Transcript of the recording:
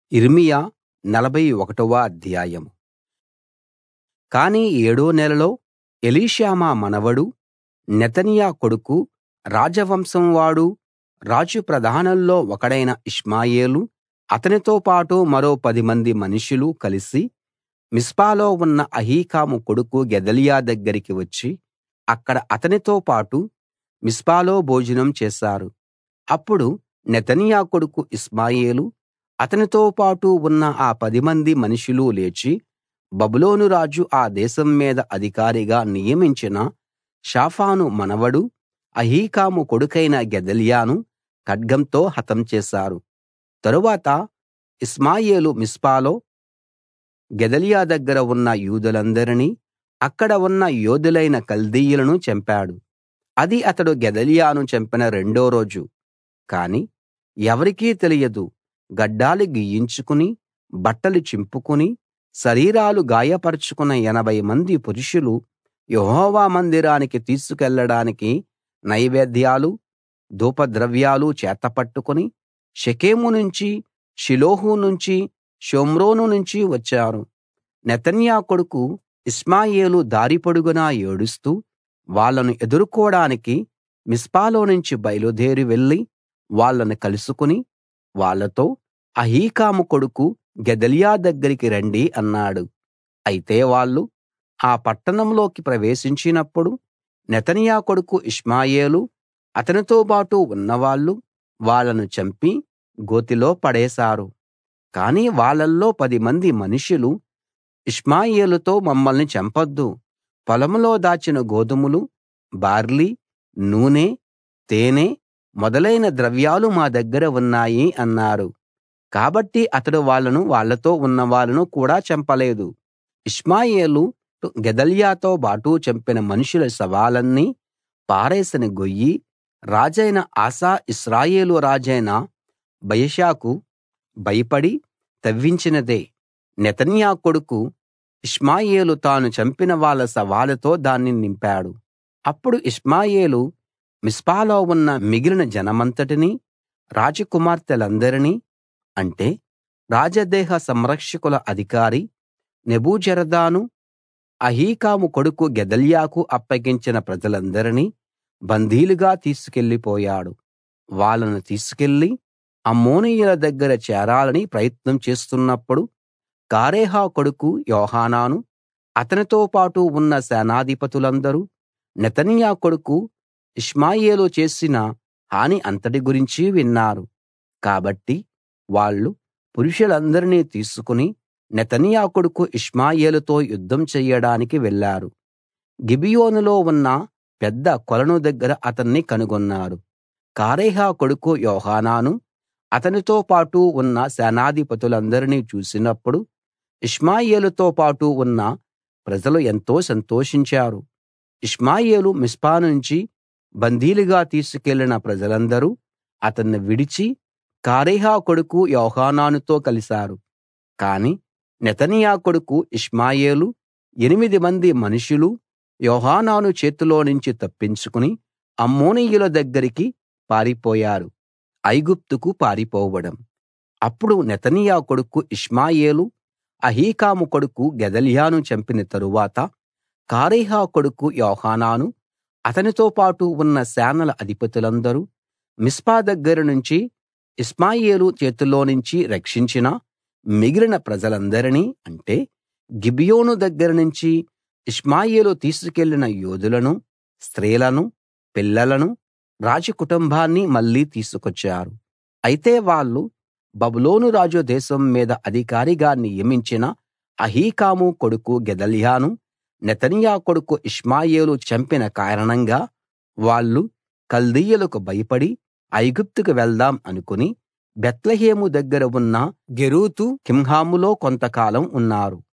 యిర్మీయా నలభై ఒకటవ అధ్యాయం కానీ ఏడో నెలలో ఎలీషామా మనవడు నెతన్యా కొడుకు రాజవంశం వాడూ రాజు ప్రధానుల్లో ఒకడైన ఇష్మాయేలూ అతనితో పాటు మరో పదిమంది మనుషులు కలిసి మిస్పాలో ఉన్న అహీకాము కొడుకు గెదల్యా దగ్గరికి వచ్చి అక్కడ అతనితో పాటు మిస్పాలో భోజనం చేశారు అప్పుడు నెతన్యా కొడుకు ఇష్మాయేలు అతనితో పాటు ఉన్న ఆ పదిమంది మనుషులు లేచి బబులోను రాజు ఆ దేశం మీద అధికారిగా నియమించిన షాఫాను మనవడు అహీకాము కొడుకైన గెదల్యాను ఖడ్గంతో హతం చేశారు తరువాత ఇష్మాయేలు మిస్పాలో గెదల్యా దగ్గర ఉన్న యూదులందరినీ అక్కడ ఉన్న యోధులైన కల్దీయులను చంపాడు అది అతడు గెదల్యాను చంపిన రెండో రోజు కానీ ఎవరికీ తెలియదు గడ్డాలు గీయించుకుని బట్టలు చింపుకుని శరీరాలు గాయపరచుకున్న ఎనభై మంది పురుషులు యెహోవా మందిరానికి తీసుకెళ్ళడానికి నైవేద్యాలు ధూపద్రవ్యాలు చేతపట్టుకుని షెకెము నుంచి షిలోహు నుంచి షోమ్రోను నుంచి వచ్చారు నెతన్యా కొడుకు ఇష్మాయేలు దారి పొడుగునా ఏడుస్తూ వాళ్ళను ఎదుర్కోడానికి మిస్పాలోనుంచి బయలుదేరి వెళ్లి వాళ్ళను కలుసుకుని వాళ్ళతో అహీకాము కొడుకు గెదల్యా దగ్గరికి రండి అన్నాడు అయితే వాళ్ళు ఆ పట్టణంలోకి ప్రవేశించినప్పుడు నెతన్యా కొడుకు ఇష్మాయేలు అతనితోబాటు ఉన్నవాళ్ళు వాళ్ళను చంపి గోతిలో పడేశారు కానీ వాళ్ళల్లో పదిమంది మనుషులు ఇష్మాయేలుతో మమ్మల్ని చంపొద్దు పొలంలో దాచిన గోధుమలు బార్లీ నూనె తేనె మొదలైన ద్రవ్యాలు మా దగ్గర ఉన్నాయి అన్నారు కాబట్టి అతడు వాళ్ళను వాళ్ళతో ఉన్నవాళ్ళను కూడా చంపలేదు ఇష్మాయేలు గెదల్యాతో బాటు చంపిన మనుషుల శవాలన్నీ పారేసిన గొయ్యి రాజైన ఆసా ఇశ్రాయేలు రాజైన బయషాకు భయపడి తవ్వించినదే నెతన్యా కొడుకు ఇష్మాయేలు తాను చంపిన వాళ్ళ శవాలతో దాన్ని నింపాడు అప్పుడు ఇష్మాయేలు మిస్పాలో ఉన్న మిగిలిన జనమంతటినీ రాజకుమార్తెలందరినీ అంటే రాజదేహ సంరక్షకుల అధికారి నెబూజరదాను అహీకాము కొడుకు గెదల్యాకు అప్పగించిన ప్రజలందరినీ బందీలుగా తీసుకెళ్ళిపోయాడు వాళ్ళను తీసుకెళ్లి అమ్మోనీయుల దగ్గర చేరాలని ప్రయత్నం చేస్తున్నప్పుడు కారేహ కొడుకు యోహానాను అతనితో పాటు ఉన్న సేనాధిపతులందరూ నెతన్యా కొడుకు ఇష్మాయేలు చేసిన హాని అంతటి గురించి విన్నారు కాబట్టి వాళ్ళు పురుషులందరినీ తీసుకుని నెతన్యా కొడుకు ఇష్మాయేలుతో యుద్ధం చెయ్యడానికి వెళ్లారు గిబియోనులో ఉన్న పెద్ద కొలను దగ్గర అతన్ని కనుగొన్నారు కారేహ కొడుకు యోహానాను అతనితో పాటు ఉన్న సేనాధిపతులందరినీ చూసినప్పుడు ఇష్మాయేలుతో పాటు ఉన్న ప్రజలు ఎంతో సంతోషించారు ఇష్మాయేలు మిస్పా నుంచి బందీలుగా తీసుకెళ్లిన ప్రజలందరూ అతన్ని విడిచి కారేహ కొడుకు యోహానానుతో కలిశారు కాని నెతన్యా కొడుకు ఇష్మాయేలు ఎనిమిది మంది మనుషులు యోహానాను చేతిలో నుంచి తప్పించుకుని అమ్మోనీయుల దగ్గరికి పారిపోయారు ఐగుప్తుకు పారిపోవడం అప్పుడు నెతన్యా కొడుకు ఇష్మాయేలు అహీకాము కొడుకు గెదల్యాను చంపిన తరువాత కారేహ కొడుకు యోహానాను అతనితో పాటు ఉన్న సేనల అధిపతులందరూ మిస్పా దగ్గర నుంచి ఇష్మాయేలు చేతిలోనుంచి రక్షించిన మిగిలిన ప్రజలందరినీ అంటే గిబియోను దగ్గర నుంచి ఇష్మాయేలు తీసుకెళ్లిన యోధులను స్త్రీలను పిల్లలను రాజకుటుంబాన్ని మళ్ళీ తీసుకొచ్చారు అయితే వాళ్ళు బబులోను రాజు దేశం మీద అధికారిగా నియమించిన అహీకాము కొడుకు గెదల్యాను నెతన్యా కొడుకు ఇష్మాయేలు చంపిన కారణంగా వాళ్ళు కల్దీయులకు భయపడి ఐగుప్తుకు వెళ్దాం అనుకుని బెత్లెహేము దగ్గర ఉన్న గెరూతు కింహాములో కొంతకాలం ఉన్నారు